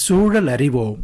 சூழல் அறிவோம்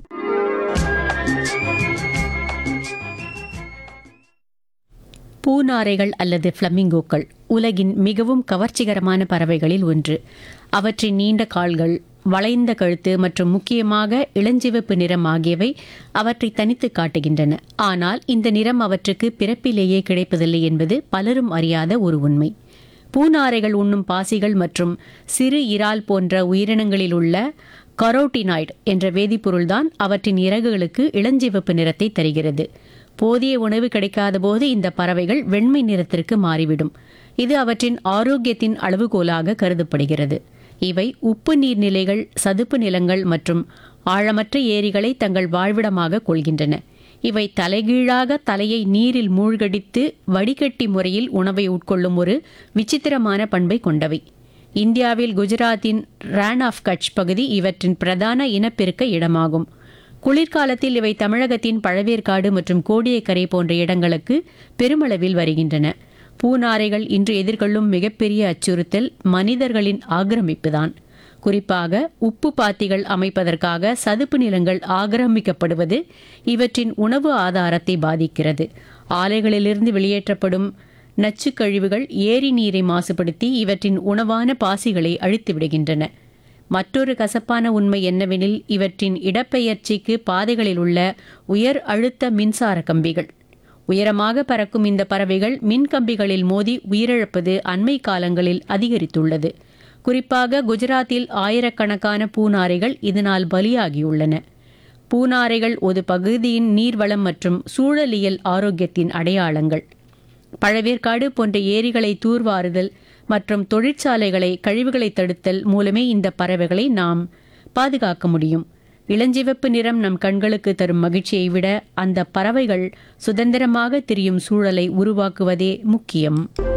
பூநாரைகள் அல்லது ஃப்ளமிங்கோக்கள் உலகின் மிகவும் கவர்ச்சிகரமான பறவைகளில் ஒன்று அவற்றின் நீண்ட கால்கள் வளைந்த கழுத்து மற்றும் முக்கியமாக இளஞ்சிவப்பு நிறம் ஆகியவை அவற்றை தனித்து காட்டுகின்றன ஆனால் இந்த நிறம் அவற்றுக்கு பிறப்பிலேயே கிடைப்பதில்லை என்பது பலரும் அறியாத ஒரு உண்மை பூநாரைகள் உண்ணும் பாசிகள் மற்றும் சிறு இறால் போன்ற உயிரினங்களில் உள்ள கரோட்டினாய்டு என்ற வேதிப்பொருள்தான் அவற்றின் இறகுகளுக்கு இளஞ்சிவப்பு நிறத்தை தருகிறது போதிய உணவு கிடைக்காத போது இந்த பறவைகள் வெண்மை நிறத்திற்கு மாறிவிடும் இது அவற்றின் ஆரோக்கியத்தின் அளவுகோலாக கருதப்படுகிறது இவை உப்பு நீர்நிலைகள் சதுப்பு நிலங்கள் மற்றும் ஆழமற்ற ஏரிகளை தங்கள் வாழ்விடமாக கொள்கின்றன இவை தலைகீழாக தலையை நீரில் மூழ்கடித்து வடிகட்டி முறையில் உணவை உட்கொள்ளும் ஒரு விசித்திரமான பண்பை கொண்டவை இந்தியாவில் குஜராத்தின் ரான் ஆஃப் கட்ச் பகுதி இவற்றின் பிரதான இனப்பெருக்க இடமாகும் குளிர்காலத்தில் இவை தமிழகத்தின் பழவேற்காடு மற்றும் கோடியக்கரை போன்ற இடங்களுக்கு பெருமளவில் வருகின்றன பூநாரைகள் இன்று எதிர்கொள்ளும் மிகப்பெரிய அச்சுறுத்தல் மனிதர்களின் ஆக்கிரமிப்புதான் குறிப்பாக உப்பு பாத்திகள் அமைப்பதற்காக சதுப்பு நிலங்கள் ஆக்கிரமிக்கப்படுவது இவற்றின் உணவு ஆதாரத்தை பாதிக்கிறது ஆலைகளிலிருந்து வெளியேற்றப்படும் நச்சுக் கழிவுகள் ஏரி நீரை மாசுபடுத்தி இவற்றின் உணவான பாசிகளை அழித்து விடுகின்றன மற்றொரு கசப்பான உண்மை என்னவெனில் இவற்றின் இடப்பெயர்ச்சிக்கு பாதைகளில் உள்ள உயர் அழுத்த மின்சார கம்பிகள் உயரமாக பறக்கும் இந்த பறவைகள் மின் கம்பிகளில் மோதி உயிரிழப்பது அண்மை காலங்களில் அதிகரித்துள்ளது குறிப்பாக குஜராத்தில் ஆயிரக்கணக்கான பூநாரைகள் இதனால் பலியாகியுள்ளன பூநாரைகள் ஒரு பகுதியின் நீர்வளம் மற்றும் சூழலியல் ஆரோக்கியத்தின் அடையாளங்கள் பழவேற்காடு போன்ற ஏரிகளை தூர்வாறுதல் மற்றும் தொழிற்சாலைகளை கழிவுகளை தடுத்தல் மூலமே இந்த பறவைகளை நாம் பாதுகாக்க முடியும் இளஞ்சிவப்பு நிறம் நம் கண்களுக்கு தரும் மகிழ்ச்சியை விட அந்த பறவைகள் சுதந்திரமாக திரியும் சூழலை உருவாக்குவதே முக்கியம்